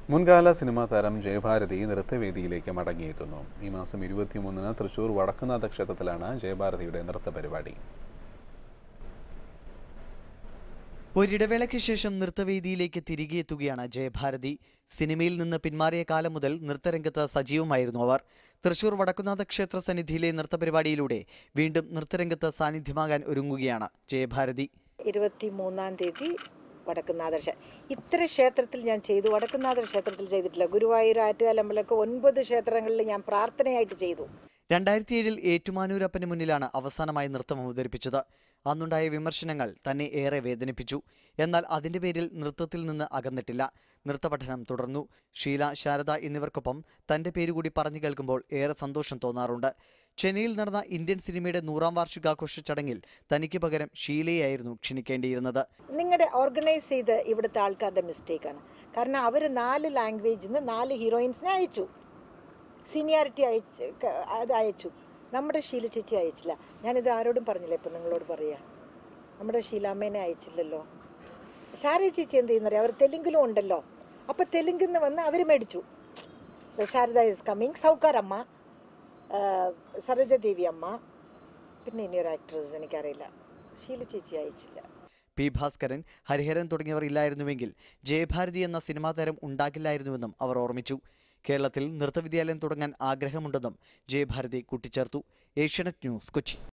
മുൻകാല സിനിമാ താരം ജയഭാരതി നൃത്തവേദിയിലേക്ക് മടങ്ങിയെത്തുന്നു ഈ മാസം ഇരുപത്തിമൂന്നിന് തൃശൂർ വടക്കുന്നാഥ ക്ഷേത്രത്തിലാണ് ജയഭാരതിയുടെ നൃത്ത പരിപാടി ഒരിടവേളയ്ക്ക് ശേഷം നൃത്തവേദിയിലേക്ക് തിരികെ എത്തുകയാണ് ജയഭാരതി സിനിമയിൽ നിന്ന് പിന്മാറിയ കാലം മുതൽ നൃത്തരംഗത്ത് സജീവമായിരുന്നു അവർ തൃശൂർ വടക്കുന്നാഥ ക്ഷേത്ര സന്നിധിയിലെ നൃത്തപരിപാടിയിലൂടെ വീണ്ടും നൃത്തരംഗത്ത് സാന്നിധ്യമാകാൻ ഒരുങ്ങുകയാണ് ജയഭാരതി ഇരുപത്തി മൂന്നാം തീയതി വടക്കുന്നാഥ ക്ഷേ ഇത്ര ക്ഷേത്രത്തിൽ ഞാൻ ചെയ്തു വടക്കുന്നാഥ ക്ഷേത്രത്തിൽ ചെയ്തിട്ടില്ല ഗുരുവായൂർ ആറ്റുകാലമ്പലമൊക്കെ ഒൻപത് ക്ഷേത്രങ്ങളിൽ ഞാൻ പ്രാർത്ഥനയായിട്ട് ചെയ്തു രണ്ടായിരത്തി ഏഴിൽ ഏറ്റുമാനൂരപ്പന് മുന്നിലാണ് അവസാനമായി നൃത്തം അവതരിപ്പിച്ചത് അന്നുണ്ടായ വിമർശനങ്ങൾ തന്നെ ഏറെ വേദനിപ്പിച്ചു എന്നാൽ അതിന്റെ പേരിൽ നൃത്തത്തിൽ നിന്ന് അകന്നിട്ടില്ല നൃത്തപഠനം തുടർന്നു ഷീല ശാരദ എന്നിവർക്കൊപ്പം തന്റെ പേരുകൂടി പറഞ്ഞു കേൾക്കുമ്പോൾ ഏറെ സന്തോഷം തോന്നാറുണ്ട് ചെന്നൈയിൽ നടന്ന ഇന്ത്യൻ സിനിമയുടെ നൂറാം വാർഷികാഘോഷ ചടങ്ങിൽ തനിക്ക് പകരം ഷീലയായിരുന്നു ക്ഷണിക്കേണ്ടിയിരുന്നത് നിങ്ങളുടെ ഓർഗനൈസ് ചെയ്ത് ഇവിടുത്തെ ആൾക്കാരുടെ മിസ്റ്റേക്കാണ് കാരണം അവർ നാല് ലാംഗ്വേജിൽ നിന്ന് നാല് ഹീറോയിൻസിനെ അയച്ചു സീനിയാരിറ്റി അയച്ച് ക- അത് അയച്ചു നമ്മുടെ ഷീല ചേച്ചി അയച്ചില്ല ഞാനിത് ആരോടും പറഞ്ഞില്ല ഇപ്പം നിങ്ങളോട് പറയാ നമ്മുടെ ഷീലാമ്മേനെ അയച്ചില്ലല്ലോ ശാരദ ചേച്ചി എന്ത് ചെയ്യുന്നറിയാം അവർ തെലുങ്കിലും ഉണ്ടല്ലോ അപ്പം തെലുങ്കിൽ നിന്ന് വന്ന് അവർ മേടിച്ചു ശാരദ ഇസ് കമ്മിങ് സൗക്കാരമ്മ സരോജദേവി അമ്മ പിന്നെ ഇനിയൊരു ആക്ട്രസ് എനിക്കറിയില്ല ഷീല ചേച്ചി അയച്ചില്ല പി ഭാസ്കരൻ ഹരിഹരൻ തുടങ്ങിയവർ ഇല്ലായിരുന്നുവെങ്കിൽ ജയഭാരതി എന്ന സിനിമാ താരം ഉണ്ടാകില്ലായിരുന്നുവെന്നും അവർ ഓർമ്മിച്ചു കേരളത്തിൽ നൃത്തവിദ്യാലയം തുടങ്ങാൻ ആഗ്രഹമുണ്ടെന്നും ജയഭാരതി കൂട്ടിച്ചേർത്തു ഏഷ്യാനെറ്റ് ന്യൂസ് കൊച്ചി